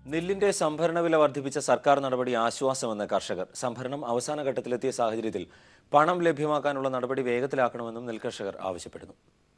നെല്ലിന്റെ സംഭരണ വില വർദ്ധിപ്പിച്ച സർക്കാർ നടപടി ആശ്വാസമെന്ന് കർഷകർ സംഭരണം അവസാന ഘട്ടത്തിലെത്തിയ സാഹചര്യത്തിൽ പണം ലഭ്യമാക്കാനുള്ള നടപടി വേഗത്തിലാക്കണമെന്നും നെൽകർഷകർ ആവശ്യപ്പെടുന്നു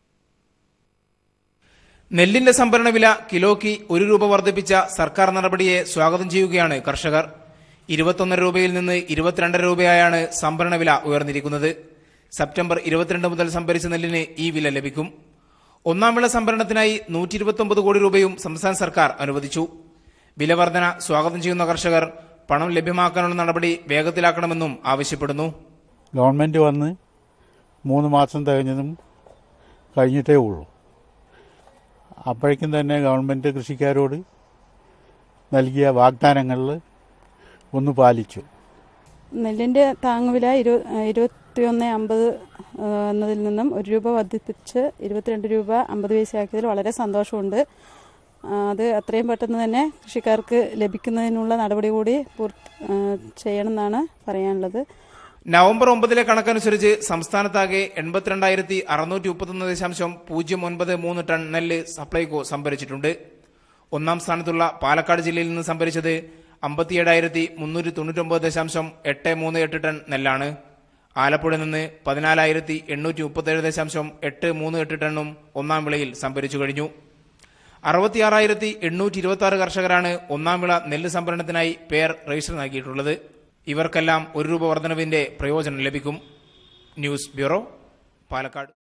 നെല്ലിന്റെ സംഭരണ വില കിലോയ്ക്ക് ഒരു രൂപ വർദ്ധിപ്പിച്ച സർക്കാർ നടപടിയെ സ്വാഗതം ചെയ്യുകയാണ് കർഷകർ ഇരുപത്തൊന്നര രൂപയിൽ നിന്ന് ഇരുപത്തിരണ്ടര രൂപയായാണ് സംഭരണ വില ഉയർന്നിരിക്കുന്നത് സെപ്റ്റംബർ ഇരുപത്തിരണ്ട് മുതൽ സംഭരിച്ച നെല്ലിന് ഈ വില ലഭിക്കും ഒന്നാം വിള സംഭരണത്തിനായി നൂറ്റി ഇരുപത്തൊമ്പത് കോടി രൂപയും സംസ്ഥാന സർക്കാർ അനുവദിച്ചു വില വർധന സ്വാഗതം ചെയ്യുന്ന കർഷകർ പണം ലഭ്യമാക്കാനുള്ള നടപടി വേഗത്തിലാക്കണമെന്നും ആവശ്യപ്പെടുന്നു ഗവൺമെൻറ് വന്ന് മൂന്ന് മാസം തികഞ്ഞതും കഴിഞ്ഞിട്ടേ ഉള്ളൂ അപ്പോഴേക്കും തന്നെ ഗവൺമെൻറ് കൃഷിക്കാരോട് നൽകിയ വാഗ്ദാനങ്ങളിൽ ഒന്ന് പാലിച്ചു നെല്ലിൻ്റെ താങ്ങുവില ഇരു ഇരുപത്തിയൊന്ന് അമ്പത് എന്നതിൽ നിന്നും ഒരു രൂപ വർദ്ധിപ്പിച്ച് ഇരുപത്തിരണ്ട് രൂപ അമ്പത് പൈസയാക്കിയതിൽ വളരെ സന്തോഷമുണ്ട് ആ, അത് എത്രയും പെട്ടെന്ന് തന്നെ കൃഷിക്കാർക്ക് ലഭിക്കുന്നതിനുള്ള നടപടി കൂടി പൂർത്തി ആ, ചെയ്യണമെന്നാണ് പറയാനുള്ളത് നവംബർ ഒമ്പതിലെ കണക്കനുസരിച്ച് സംസ്ഥാനത്താകെ എൺപത്തിരണ്ടായിരത്തി അറുന്നൂറ്റി മുപ്പത്തൊന്ന് ദശാംശം പൂജ്യം ഒൻപത് മൂന്ന് ടൺ നെല്ല് സപ്ലൈകോ സംഭരിച്ചിട്ടുണ്ട് ഒന്നാം സ്ഥാനത്തുള്ള പാലക്കാട് ജില്ലയിൽ നിന്ന് സംഭരിച്ചത് അമ്പത്തിയേഴായിരത്തി മുന്നൂറ്റി തൊണ്ണൂറ്റൊമ്പത് ദശാംശം എട്ട് മൂന്ന് എട്ട് ടൺ നെല്ലാണ് ആലപ്പുഴ നിന്ന് പതിനാലായിരത്തി എണ്ണൂറ്റി മുപ്പത്തേഴ് ദശാംശം എട്ട് മൂന്ന് എട്ട് ടണ്ണും ഒന്നാം വിളയിൽ സംഭരിച്ചു കഴിഞ്ഞു അറുപത്തിയാറായിരത്തി എണ്ണൂറ്റി ഇരുപത്തി ആറ് കർഷകരാണ് ഒന്നാം വിള നെല്ല് സംഭരണത്തിനായി പേർ രജിസ്റ്റർ നൽകിയിട്ടുള്ളത് ഇവർക്കെല്ലാം ഒരു രൂപ വർധനവിന്റെ പ്രയോജനം ലഭിക്കും ന്യൂസ് ബ്യൂറോ പാലക്കാട്